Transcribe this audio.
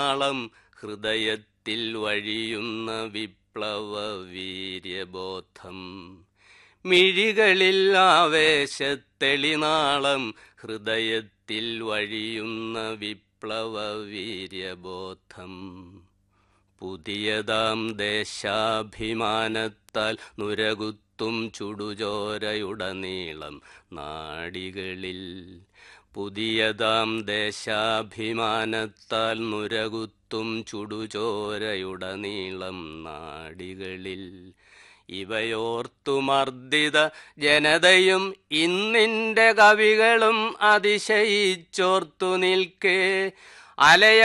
നാളം ഹൃദയത്തിൽ വഴിയുന്ന വിപ്ലവ വീര്യബോധം മിഴികളിൽ ആവേശത്തെളിനാളം ഹൃദയത്തിൽ വഴിയുന്ന വിപ്ലവ വീര്യബോധം പുതിയതാം ദേശാഭിമാനത്താൽ നുരകുത്തും ചുടുചോരയുടനീളം നാടികളിൽ പുതിയതാം ദേശാഭിമാനത്താൽ നുരകുത്തും ചുടുചോരയുടനീളം നാടികളിൽ ഇവയോർത്തുമർദ്ദിത ജനതയും ഇന്നിന്റെ കവികളും അതിശയിച്ചോർത്തു നിൽക്കേ അലയ